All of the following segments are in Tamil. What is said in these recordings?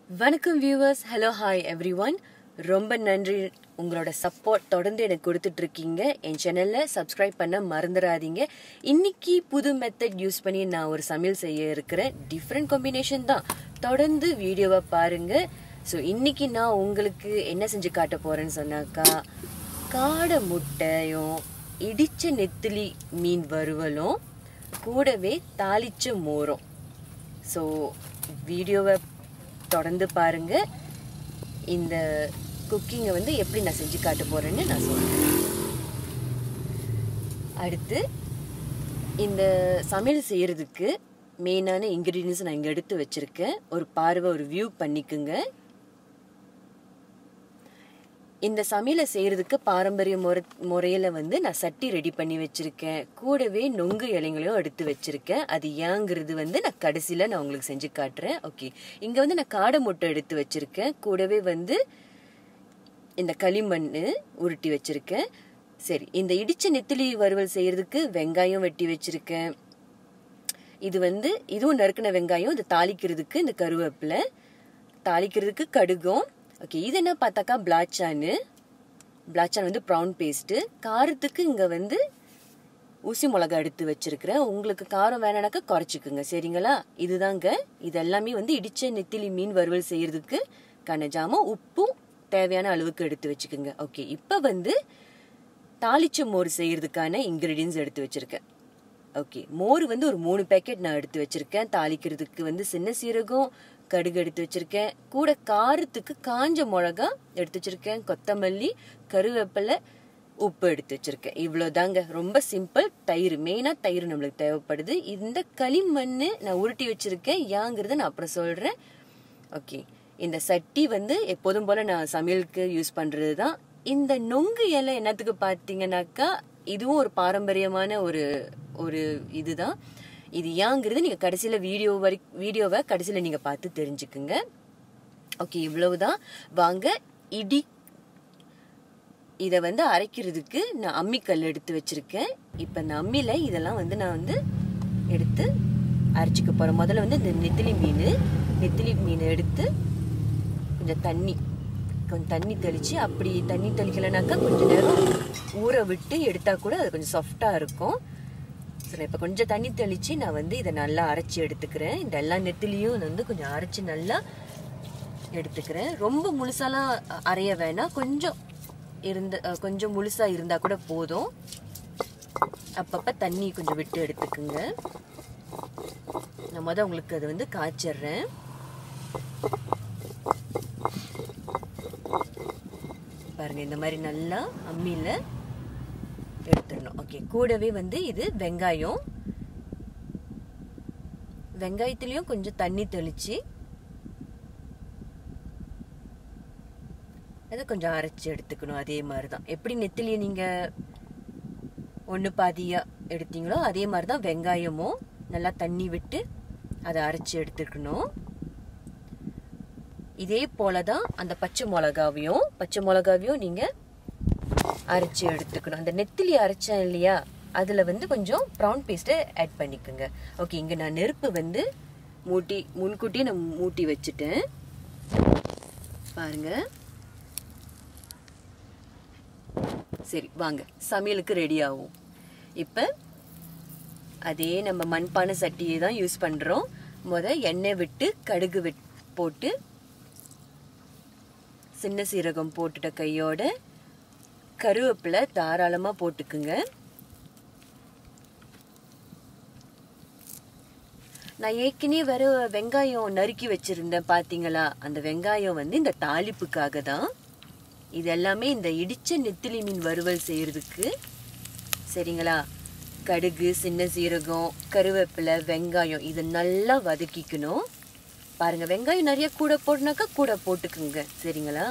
வணக்கம் viewers hello hi everyone ரொம்ப நன்றி உங்களோட சப்போர்ட் தொடர்ந்து எனக்கு கொடுத்துட்டு இருக்கீங்க என் சேனலில் சப்ஸ்கிரைப் பண்ண மறந்துடாதீங்க இன்னைக்கு புது மெத்தட் யூஸ் பண்ணி நான் ஒரு சமையல் செய்ய இருக்கிறேன் டிஃப்ரெண்ட் காம்பினேஷன் தான் தொடர்ந்து வீடியோவை பாருங்க ஸோ இன்னைக்கு நான் உங்களுக்கு என்ன செஞ்சு காட்ட போறேன்னு சொன்னாக்கா காடை முட்டையும் இடிச்ச நெத்திலி மீன் வறுவலும் கூடவே தாளிச்ச மோரும் ஸோ வீடியோவை தொடர்ந்து பாருங்க இந்த குக்கிங்கை வந்து எப்படி நான் செஞ்சு காட்ட போறேன்னு நான் சொல்றேன் அடுத்து இந்த சமையல் செய்யறதுக்கு மெயினான இன்க்ரீடியன்ஸ் நான் இங்கே எடுத்து வச்சிருக்கேன் ஒரு பார்வை ஒரு வியூ பண்ணிக்குங்க இந்த சமையலை செய்யறதுக்கு பாரம்பரிய முறை முறையில வந்து நான் சட்டி ரெடி பண்ணி வச்சிருக்கேன் கூடவே நொங்கு இலைங்களையும் எடுத்து வச்சிருக்கேன் அது ஏங்கிறது வந்து நான் கடைசியில நான் உங்களுக்கு செஞ்சு காட்டுறேன் ஓகே இங்க வந்து நான் காடை முட்டை எடுத்து வச்சிருக்கேன் கூடவே வந்து இந்த களிமண் உருட்டி வச்சிருக்கேன் சரி இந்த இடிச்ச நெத்திலி வறுவல் செய்யறதுக்கு வெங்காயம் வெட்டி வச்சிருக்கேன் இது வந்து இதுவும் நறுக்கின வெங்காயம் இது தாளிக்கிறதுக்கு இந்த கருவேப்பிலை தாளிக்கிறதுக்கு கடுகும் ஓகே இது என்ன பார்த்தாக்கா பிளாச்சான்னு பிளாச்சான் வந்து ப்ரௌன் பேஸ்ட்டு காரத்துக்கு இங்கே வந்து ஊசி மிளகா எடுத்து வச்சிருக்கிறேன் உங்களுக்கு காரம் வேணானாக்கா குறைச்சிக்குங்க சரிங்களா இதுதாங்க இது எல்லாமே வந்து இடிச்ச நெத்திலி மீன் வறுவல் செய்யறதுக்கு கனஜாம உப்பும் தேவையான அளவுக்கு எடுத்து வச்சுக்கோங்க ஓகே இப்போ வந்து தாளிச்ச மோர் செய்யறதுக்கான இன்கிரீடியன்ஸ் எடுத்து வச்சிருக்கேன் ஓகே மோர் வந்து ஒரு மூணு பேக்கெட் நான் எடுத்து வச்சிருக்கேன் தாளிக்கிறதுக்கு வந்து சின்ன சீரகம் கடுகு எடுத்து வச்சிருக்கேன் கூட காரத்துக்கு காஞ்ச மிளகா எடுத்து வச்சிருக்கேன் கொத்தமல்லி கருவேப்பிலை உப்பு எடுத்து வச்சிருக்கேன் இவ்வளோதாங்க ரொம்ப சிம்பிள் தயிர் மெயினாக தயிர் நம்மளுக்கு தேவைப்படுது இந்த களிமண் நான் உருட்டி வச்சிருக்கேன் ஏங்கிறத நான் அப்புறம் சொல்கிறேன் ஓகே இந்த சட்டி வந்து எப்போதும் போல நான் சமையலுக்கு யூஸ் பண்ணுறது தான் இந்த நொங்கு இலை என்னத்துக்கு பார்த்தீங்கன்னாக்கா இதுவும் ஒரு பாரம்பரியமான ஒரு ஒரு இதுதான் இது ஏங்கிறது நீங்கள் கடைசியில் வீடியோ வரை வீடியோவை கடைசியில் நீங்கள் பார்த்து தெரிஞ்சுக்குங்க ஓகே இவ்வளவுதான் வாங்க இடி இதை வந்து அரைக்கிறதுக்கு நான் அம்மிக்கல் எடுத்து வச்சிருக்கேன் இப்போ இந்த அம்மியில் இதெல்லாம் வந்து நான் வந்து எடுத்து அரைச்சிக்க போகிறேன் முதல்ல வந்து இந்த நெத்திலி மீன் நெத்திலி மீன் எடுத்து கொஞ்சம் தண்ணி கொஞ்சம் தண்ணி தெளித்து அப்படி தண்ணி தெளிக்கலைனாக்கா கொஞ்சம் நேரம் ஊற விட்டு எடுத்தால் கூட அது கொஞ்சம் சாஃப்டாக இருக்கும் சரி இப்போ கொஞ்சம் தண்ணி தெளித்து நான் வந்து இதை நல்லா அரைச்சி எடுத்துக்கிறேன் இந்த எல்லா நெத்திலையும் வந்து கொஞ்சம் அரைச்சி நல்லா எடுத்துக்கிறேன் ரொம்ப முழுசாலாம் அரைய வேணாம் கொஞ்சம் இருந்த கொஞ்சம் முழுசாக இருந்தால் கூட போதும் அப்பப்போ தண்ணி கொஞ்சம் விட்டு எடுத்துக்குங்க நான் மொதல் உங்களுக்கு அதை வந்து காய்ச்சிடுறேன் பாருங்க இந்த மாதிரி நல்லா அம்மியில் எடுத்துடணும் ஓகே கூடவே வந்து இது வெங்காயம் வெங்காயத்துலேயும் கொஞ்சம் தண்ணி தெளித்து அதை கொஞ்சம் அரைச்சி எடுத்துக்கணும் அதே மாதிரி தான் எப்படி நெத்திலியை நீங்கள் ஒன்று பாதியாக எடுத்தீங்களோ அதே மாதிரி தான் வெங்காயமும் நல்லா தண்ணி விட்டு அதை அரைச்சி எடுத்துக்கணும் இதே போல தான் அந்த பச்சை மிளகாவையும் பச்சை மிளகாவையும் நீங்கள் அரைச்சி எடுத்துக்கணும் அந்த நெத்திலி அரைச்சேன் இல்லையா அதில் வந்து கொஞ்சம் ப்ரௌன் பேஸ்ட்டை ஆட் பண்ணிக்கோங்க ஓகே இங்கே நான் நெருப்பு வந்து மூட்டி முன்கூட்டியே நான் மூட்டி வச்சுட்டேன் பாருங்க சரி வாங்க சமையலுக்கு ரெடி ஆகும் இப்போ அதே நம்ம மண்பானை சட்டியை தான் யூஸ் பண்ணுறோம் முத எண்ணெய் விட்டு கடுகு விட் போட்டு சின்ன சீரகம் போட்டுட்ட கையோட கருவேப்பிலை தாராளமாக போட்டுக்குங்க நான் ஏற்கனவே வேற வெங்காயம் நறுக்கி வச்சிருந்தேன் பார்த்தீங்களா அந்த வெங்காயம் வந்து இந்த தாளிப்புக்காக தான் இது எல்லாமே இந்த இடிச்ச நெத்திலி மீன் வறுவல் செய்யறதுக்கு சரிங்களா கடுகு சின்ன சீரகம் கருவேப்பிலை வெங்காயம் இது நல்லா வதக்கிக்கணும் பாருங்க வெங்காயம் நிறைய கூட போட்டுனாக்கா கூட போட்டுக்குங்க சரிங்களா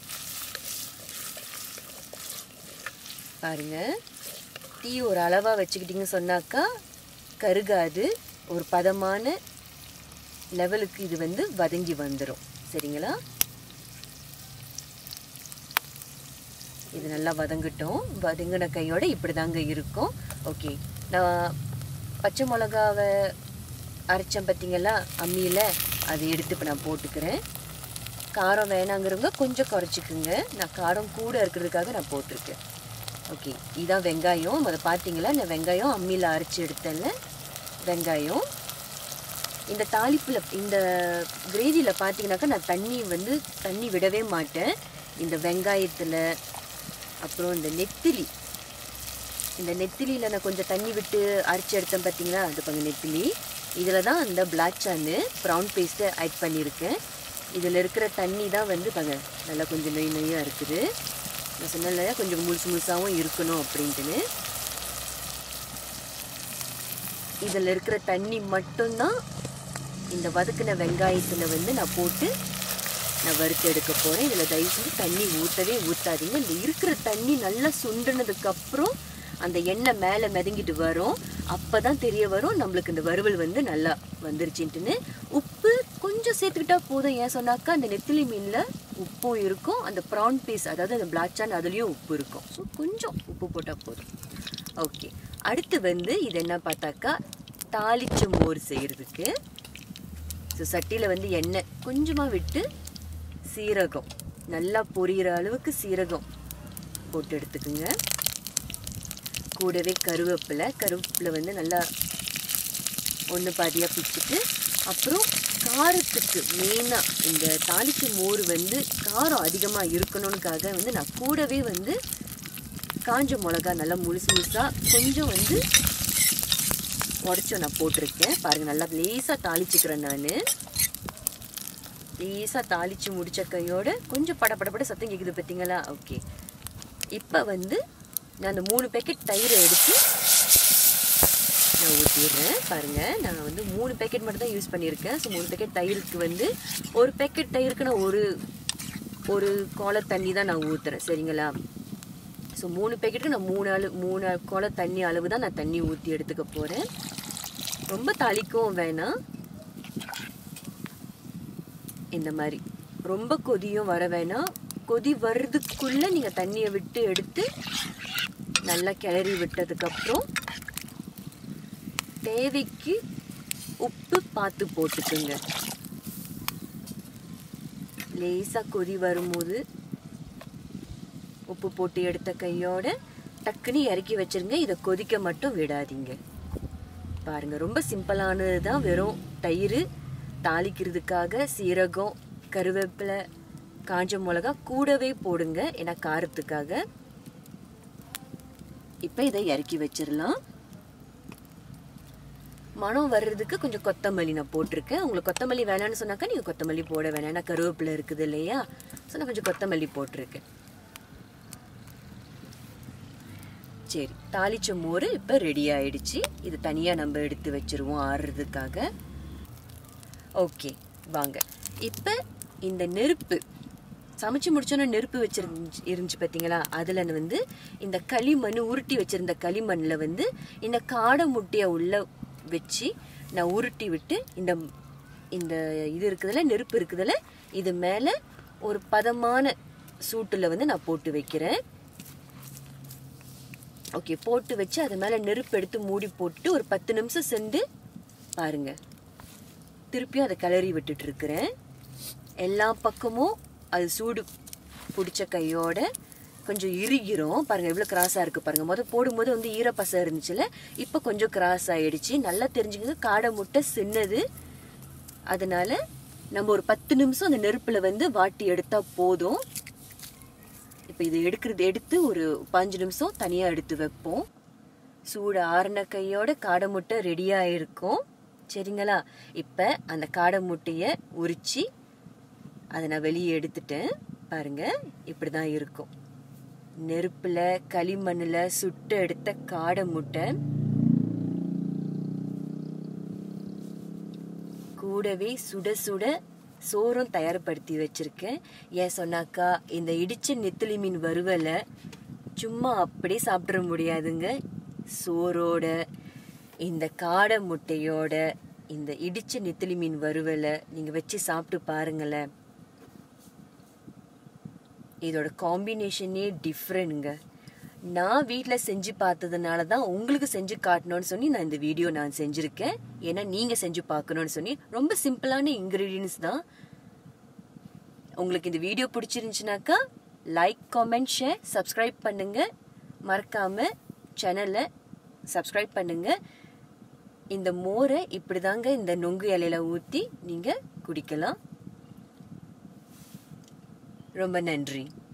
பாருங்க தீ ஒரு அளவாக வச்சுக்கிட்டிங்கன்னு சொன்னாக்கா கருகாது ஒரு பதமான லெவலுக்கு இது வந்து வதங்கி வந்துடும் சரிங்களா இது நல்லா வதங்கட்டும் வதங்கின கையோட இப்படி தாங்க இருக்கும் ஓகே நான் பச்சை மிளகாவை அரைச்சேன் பார்த்தீங்களா அம்மியில் அதை எடுத்து இப்போ நான் போட்டுக்கிறேன் காரம் வேணாங்கிறவங்க கொஞ்சம் குறைச்சிக்குங்க நான் காரம் கூட இருக்கிறதுக்காக நான் போட்டிருக்கேன் ஓகே இதான் வெங்காயம் அதை பார்த்தீங்களா இந்த வெங்காயம் அம்மியில் அரைச்சி எடுத்தேன்ல வெங்காயம் இந்த தாளிப்பில் இந்த கிரேவியில் பார்த்தீங்கன்னாக்கா நான் தண்ணி வந்து தண்ணி விடவே மாட்டேன் இந்த வெங்காயத்தில் அப்புறம் இந்த நெத்திலி இந்த நெத்திலியில் நான் கொஞ்சம் தண்ணி விட்டு அரைச்சி எடுத்தேன் பார்த்தீங்களா அது பாருங்க நெத்திலி இதில் தான் அந்த பிளாக் சாந்து ப்ரௌன் பேஸ்ட்டை ஆட் பண்ணியிருக்கேன் இதில் இருக்கிற தண்ணி தான் வந்து பாருங்க நல்லா கொஞ்சம் நொய் நொய்யாக இருக்குது நான் சொன்னல கொஞ்சம் முழுசு முழுசாகவும் இருக்கணும் அப்படின்ட்டுன்னு இதில் இருக்கிற தண்ணி மட்டும்தான் இந்த வதக்கின வெங்காயத்தில் வந்து நான் போட்டு நான் வறுத்து எடுக்க போகிறேன் இதில் தயவு செஞ்சு தண்ணி ஊற்றவே ஊற்றாதீங்க இந்த இருக்கிற தண்ணி நல்லா சுண்டுனதுக்கப்புறம் அந்த எண்ணெய் மேலே மிதங்கிட்டு வரும் அப்போ தான் தெரிய வரும் நம்மளுக்கு இந்த வறுவல் வந்து நல்லா வந்துருச்சுன்ட்டுன்னு உப்பு கொஞ்சம் சேர்த்துக்கிட்டா போதும் ஏன் சொன்னாக்கா அந்த நெத்திலி மீனில் உப்பும் இருக்கும் அந்த ப்ரான் பீஸ் அதாவது அந்த பிளாக் சான் அதுலேயும் உப்பு இருக்கும் ஸோ கொஞ்சம் உப்பு போட்டால் போதும் ஓகே அடுத்து வந்து இது என்ன பார்த்தாக்கா தாளிச்ச மோர் செய்கிறதுக்கு ஸோ சட்டியில் வந்து எண்ணெய் கொஞ்சமாக விட்டு சீரகம் நல்லா பொரியிற அளவுக்கு சீரகம் போட்டு எடுத்துக்குங்க கூடவே கருவேப்பிலை கருவேப்பிலை வந்து நல்லா ஒன்று பாதியாக பிச்சுட்டு அப்புறம் காரத்துக்கு மெயினாக இந்த தாளிக்கு மோர் வந்து காரம் அதிகமாக இருக்கணும்னுக்காக வந்து நான் கூடவே வந்து காஞ்ச மிளகா நல்லா முழுசு முழுசாக கொஞ்சம் வந்து உடச்சும் நான் போட்டிருக்கேன் பாருங்கள் நல்லா லேசாக தாளிச்சுக்கிறேன் நான் லேசாக தாளித்து முடிச்ச கையோட கொஞ்சம் பட பட பட சத்தம் கேட்குது பார்த்தீங்களா ஓகே இப்போ வந்து நான் அந்த மூணு பேக்கெட் தயிரை எடுத்து நான் ஊற்றிடுறேன் பாருங்கள் நான் வந்து மூணு பேக்கெட் மட்டும் தான் யூஸ் பண்ணியிருக்கேன் ஸோ மூணு பேக்கெட் தயிருக்கு வந்து ஒரு பேக்கெட் தயிருக்கு நான் ஒரு ஒரு கோலை தண்ணி தான் நான் ஊற்றுறேன் சரிங்களா ஸோ மூணு பேக்கெட்டுக்கு நான் மூணு அளவு மூணு குலை தண்ணி அளவு தான் நான் தண்ணி ஊற்றி எடுத்துக்க போகிறேன் ரொம்ப தாளிக்கவும் வேணாம் இந்த மாதிரி ரொம்ப கொதியும் வர வேணாம் கொதி வர்றதுக்குள்ளே நீங்கள் தண்ணியை விட்டு எடுத்து நல்லா கிளறி விட்டதுக்கப்புறம் தேவைக்கு உப்பு பார்த்து போட்டுக்குங்க லேசாக கொதி வரும்போது உப்பு போட்டு எடுத்த கையோட டக்குன்னு இறக்கி வச்சிருங்க இதை கொதிக்க மட்டும் விடாதீங்க பாருங்க ரொம்ப சிம்பிளானது தான் வெறும் தயிர் தாளிக்கிறதுக்காக சீரகம் கருவேப்பிலை காஞ்ச மிளகா கூடவே போடுங்க ஏன்னா காரத்துக்காக இப்போ இதை இறக்கி வச்சிடலாம் மனம் வர்றதுக்கு கொஞ்சம் கொத்தமல்லி நான் போட்டிருக்கேன் உங்களுக்கு கொத்தமல்லி வேணாம்னு சொன்னாக்கா நீங்கள் கொத்தமல்லி போட வேணாம் ஏன்னா கருவேப்பிலை இருக்குது இல்லையா ஸோ நான் கொஞ்சம் கொத்தமல்லி போட்டிருக்கேன் சரி தாளிச்ச மோர் இப்போ ரெடி ஆயிடுச்சு இது தனியாக நம்ம எடுத்து வச்சிருவோம் ஆறுறதுக்காக ஓகே வாங்க இப்போ இந்த நெருப்பு சமைச்சு முடிச்சோன்னே நெருப்பு வச்சிருந்துச்சு இருந்துச்சு பார்த்தீங்களா அதில் வந்து இந்த களிமண் உருட்டி வச்சிருந்த களிமண்ணில் வந்து இந்த காடை முட்டையை உள்ள வச்சு நான் உருட்டி விட்டு இந்த இந்த இது இருக்குதுல நெருப்பு இருக்குதுல இது மேலே ஒரு பதமான சூட்டில் வந்து நான் போட்டு வைக்கிறேன் ஓகே போட்டு வச்சு அது மேலே நெருப்பு எடுத்து மூடி போட்டு ஒரு பத்து நிமிஷம் சென்று பாருங்க திருப்பியும் அதை கிளறி விட்டுட்டு இருக்கிறேன் எல்லா பக்கமும் அது சூடு பிடிச்ச கையோட கொஞ்சம் இறுகிரும் பாருங்க எவ்வளோ கிராஸாக இருக்குது பாருங்க முதல் போடும்போது வந்து ஈரப்பசை இருந்துச்சுல இப்போ கொஞ்சம் கிராஸ் ஆயிடுச்சு நல்லா தெரிஞ்சுங்க காடை முட்டை சின்னது அதனால நம்ம ஒரு பத்து நிமிஷம் அந்த நெருப்பில் வந்து வாட்டி எடுத்தால் போதும் இப்போ இது எடுக்கிறது எடுத்து ஒரு பாஞ்சு நிமிஷம் தனியாக எடுத்து வைப்போம் சூடு ஆறின கையோட காடை முட்டை ரெடியாக இருக்கும் சரிங்களா இப்போ அந்த காடை முட்டையை உரிச்சு அதை நான் வெளியே எடுத்துட்டேன் பாருங்க இப்படி தான் இருக்கும் நெருப்பில் களிமண்ணில் சுட்டு எடுத்த காடை முட்டை கூடவே சுட சுட சோறும் தயார்படுத்தி வச்சிருக்கேன் ஏன் சொன்னாக்கா இந்த இடிச்ச நெத்திலி மீன் வறுவலை சும்மா அப்படியே சாப்பிட முடியாதுங்க சோறோட இந்த காடை முட்டையோட இந்த இடிச்ச நெத்திலி மீன் வறுவலை நீங்கள் வச்சு சாப்பிட்டு பாருங்களேன் இதோட காம்பினேஷனே டிஃப்ரெண்ட்ங்க நான் வீட்டில் செஞ்சு பார்த்ததுனால தான் உங்களுக்கு செஞ்சு காட்டணும்னு சொல்லி நான் இந்த வீடியோ நான் செஞ்சுருக்கேன் ஏன்னா நீங்கள் செஞ்சு பார்க்கணும்னு சொல்லி ரொம்ப சிம்பிளான இன்க்ரீடியன்ஸ் தான் உங்களுக்கு இந்த வீடியோ பிடிச்சிருந்துச்சுனாக்கா லைக் காமெண்ட் ஷேர் சப்ஸ்கிரைப் பண்ணுங்க மறக்காம சேனலை சப்ஸ்கிரைப் பண்ணுங்க இந்த மோரை இப்படிதாங்க இந்த நொங்கு இலையில ஊற்றி நீங்கள் குடிக்கலாம் ரொம்ப நன்றி